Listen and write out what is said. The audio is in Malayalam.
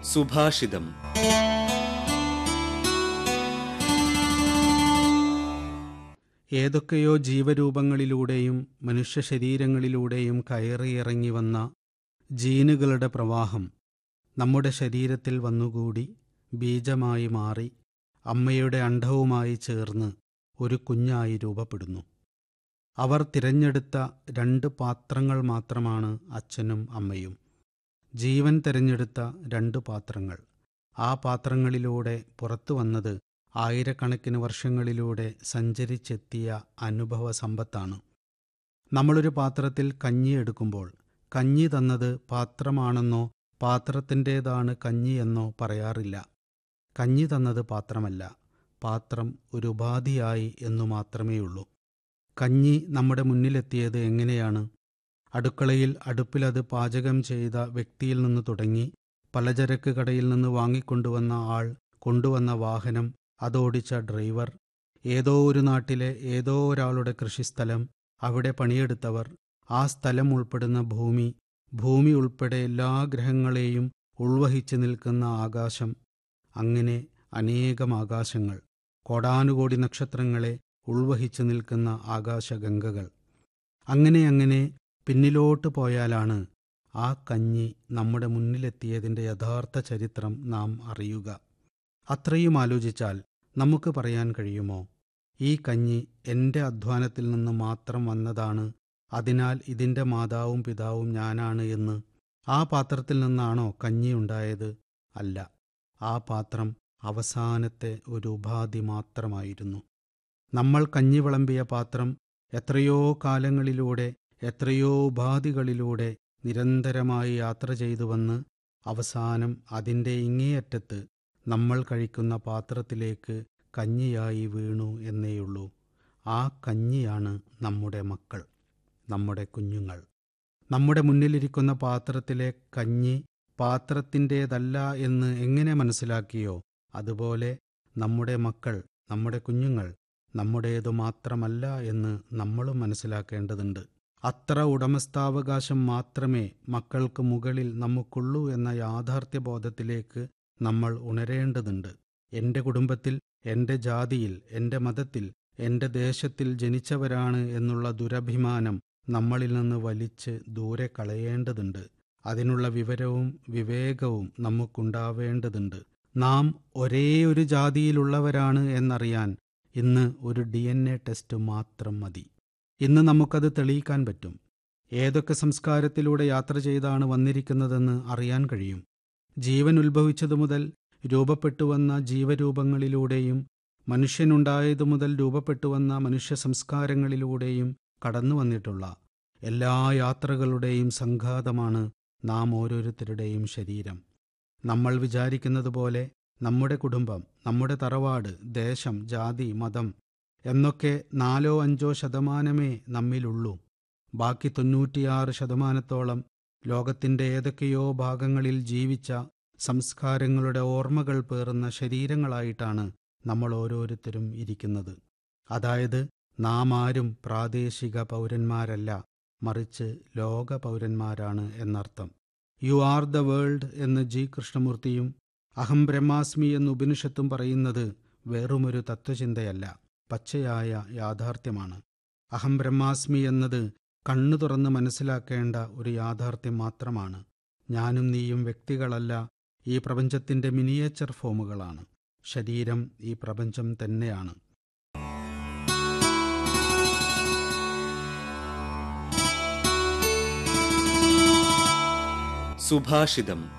സുഭാഷിതം ഏതൊക്കെയോ ജീവരൂപങ്ങളിലൂടെയും മനുഷ്യ ശരീരങ്ങളിലൂടെയും കയറിയിറങ്ങി വന്ന ജീനുകളുടെ പ്രവാഹം നമ്മുടെ ശരീരത്തിൽ വന്നുകൂടി ബീജമായി മാറി അമ്മയുടെ അണ്ഡവുമായി ചേർന്ന് ഒരു കുഞ്ഞായി രൂപപ്പെടുന്നു അവർ തിരഞ്ഞെടുത്ത രണ്ട് പാത്രങ്ങൾ മാത്രമാണ് അച്ഛനും അമ്മയും ജീവൻ തിരഞ്ഞെടുത്ത രണ്ട് പാത്രങ്ങൾ ആ പാത്രങ്ങളിലൂടെ പുറത്തു വന്നത് ആയിരക്കണക്കിന് വർഷങ്ങളിലൂടെ സഞ്ചരിച്ചെത്തിയ അനുഭവ സമ്പത്താണ് നമ്മളൊരു പാത്രത്തിൽ കഞ്ഞി എടുക്കുമ്പോൾ കഞ്ഞി തന്നത് പാത്രമാണെന്നോ പാത്രത്തിൻ്റേതാണ് കഞ്ഞി എന്നോ പറയാറില്ല കഞ്ഞി തന്നത് പാത്രമല്ല പാത്രം ഒരു ഉപാധിയായി എന്നു മാത്രമേയുള്ളൂ കഞ്ഞി നമ്മുടെ മുന്നിലെത്തിയത് എങ്ങനെയാണ് അടുക്കളയിൽ അടുപ്പിലത് പാചകം ചെയ്ത വ്യക്തിയിൽ നിന്ന് തുടങ്ങി പലചരക്ക് കടയിൽ നിന്ന് വാങ്ങിക്കൊണ്ടുവന്ന ആൾ കൊണ്ടുവന്ന വാഹനം അതോടിച്ച ഡ്രൈവർ ഏതോ ഒരു നാട്ടിലെ ഏതോ ഒരാളുടെ കൃഷിസ്ഥലം അവിടെ പണിയെടുത്തവർ ആ സ്ഥലം ഉൾപ്പെടുന്ന ഭൂമി ഭൂമി ഉൾപ്പെടെ എല്ലാ ഗ്രഹങ്ങളെയും ഉൾവഹിച്ചു നിൽക്കുന്ന ആകാശം അങ്ങനെ അനേകം ആകാശങ്ങൾ കോടാനുകോടി നക്ഷത്രങ്ങളെ ഉൾവഹിച്ചു നിൽക്കുന്ന ആകാശഗംഗകൾ അങ്ങനെ അങ്ങനെ പിന്നിലോട്ട് പോയാലാണ് ആ കഞ്ഞി നമ്മുടെ മുന്നിലെത്തിയതിൻ്റെ യഥാർത്ഥ ചരിത്രം നാം അറിയുക അത്രയും ആലോചിച്ചാൽ നമുക്ക് പറയാൻ കഴിയുമോ ഈ കഞ്ഞി എൻ്റെ അധ്വാനത്തിൽ നിന്ന് മാത്രം വന്നതാണ് അതിനാൽ ഇതിൻ്റെ മാതാവും പിതാവും ഞാനാണ് എന്ന് ആ പാത്രത്തിൽ നിന്നാണോ കഞ്ഞി ഉണ്ടായത് അല്ല ആ പാത്രം അവസാനത്തെ ഒരു ഉപാധി മാത്രമായിരുന്നു നമ്മൾ കഞ്ഞി വിളമ്പിയ പാത്രം എത്രയോ കാലങ്ങളിലൂടെ എത്രയോ ഉപാധികളിലൂടെ നിരന്തരമായി യാത്ര ചെയ്തു വന്ന് അവസാനം അതിൻ്റെ ഇങ്ങേയറ്റത്ത് നമ്മൾ കഴിക്കുന്ന പാത്രത്തിലേക്ക് കഞ്ഞിയായി വീണു എന്നേയുള്ളൂ ആ കഞ്ഞിയാണ് നമ്മുടെ മക്കൾ നമ്മുടെ കുഞ്ഞുങ്ങൾ നമ്മുടെ മുന്നിലിരിക്കുന്ന പാത്രത്തിലെ കഞ്ഞി പാത്രത്തിൻ്റേതല്ല എന്ന് എങ്ങനെ മനസ്സിലാക്കിയോ അതുപോലെ നമ്മുടെ മക്കൾ നമ്മുടെ കുഞ്ഞുങ്ങൾ നമ്മുടേതു മാത്രമല്ല എന്ന് നമ്മളും മനസ്സിലാക്കേണ്ടതുണ്ട് അത്ര ഉടമസ്ഥാവകാശം മാത്രമേ മക്കൾക്ക് മുകളിൽ നമുക്കുള്ളൂ എന്ന യാഥാർത്ഥ്യബോധത്തിലേക്ക് നമ്മൾ ഉണരേണ്ടതുണ്ട് എൻ്റെ കുടുംബത്തിൽ എൻ്റെ ജാതിയിൽ എൻ്റെ മതത്തിൽ എൻ്റെ ദേശത്തിൽ ജനിച്ചവരാണ് എന്നുള്ള ദുരഭിമാനം നമ്മളിൽ നിന്ന് വലിച്ച് ദൂരെ കളയേണ്ടതുണ്ട് അതിനുള്ള വിവരവും വിവേകവും നമുക്കുണ്ടാവേണ്ടതുണ്ട് നാം ഒരേ ഒരു ജാതിയിലുള്ളവരാണ് എന്നറിയാൻ ഇന്ന് ഒരു ഡി എൻ എ ടെസ്റ്റ് മാത്രം മതി ഇന്ന് നമുക്കത് തെളിയിക്കാൻ പറ്റും ഏതൊക്കെ സംസ്കാരത്തിലൂടെ യാത്ര ചെയ്താണ് വന്നിരിക്കുന്നതെന്ന് അറിയാൻ കഴിയും ജീവൻ ഉത്ഭവിച്ചതു മുതൽ രൂപപ്പെട്ടു വന്ന ജീവരൂപങ്ങളിലൂടെയും മനുഷ്യനുണ്ടായതു മുതൽ രൂപപ്പെട്ടു വന്ന മനുഷ്യ സംസ്കാരങ്ങളിലൂടെയും കടന്നു വന്നിട്ടുള്ള എല്ലാ യാത്രകളുടെയും സംഘാതമാണ് നാം ഓരോരുത്തരുടെയും ശരീരം നമ്മൾ വിചാരിക്കുന്നത് പോലെ നമ്മുടെ കുടുംബം നമ്മുടെ തറവാട് ദേശം ജാതി മതം എന്നൊക്കെ നാലോ അഞ്ചോ ശതമാനമേ നമ്മിലുള്ളൂ ബാക്കി തൊണ്ണൂറ്റിയാറ് ശതമാനത്തോളം ലോകത്തിൻ്റെ ഏതൊക്കെയോ ഭാഗങ്ങളിൽ ജീവിച്ച സംസ്കാരങ്ങളുടെ ഓർമ്മകൾ പേറുന്ന ശരീരങ്ങളായിട്ടാണ് നമ്മൾ ഓരോരുത്തരും ഇരിക്കുന്നത് അതായത് നാം ആരും പ്രാദേശിക പൗരന്മാരല്ല മറിച്ച് ലോക പൗരന്മാരാണ് എന്നർത്ഥം യു ആർ ദ വേൾഡ് എന്ന് ജി കൃഷ്ണമൂർത്തിയും അഹം ബ്രഹ്മാസ്മി എന്ന് ഉപനിഷത്തും പറയുന്നത് വെറുമൊരു തത്വചിന്തയല്ല പച്ചയായ യാഥാർത്ഥ്യമാണ് അഹം ബ്രഹ്മാസ്മി എന്നത് കണ്ണു തുറന്ന് മനസ്സിലാക്കേണ്ട ഒരു യാഥാർത്ഥ്യം മാത്രമാണ് ഞാനും നീയും വ്യക്തികളല്ല ഈ പ്രപഞ്ചത്തിൻ്റെ മിനിയേച്ചർ ഫോമുകളാണ് ശരീരം ഈ പ്രപഞ്ചം തന്നെയാണ് സുഭാഷിതം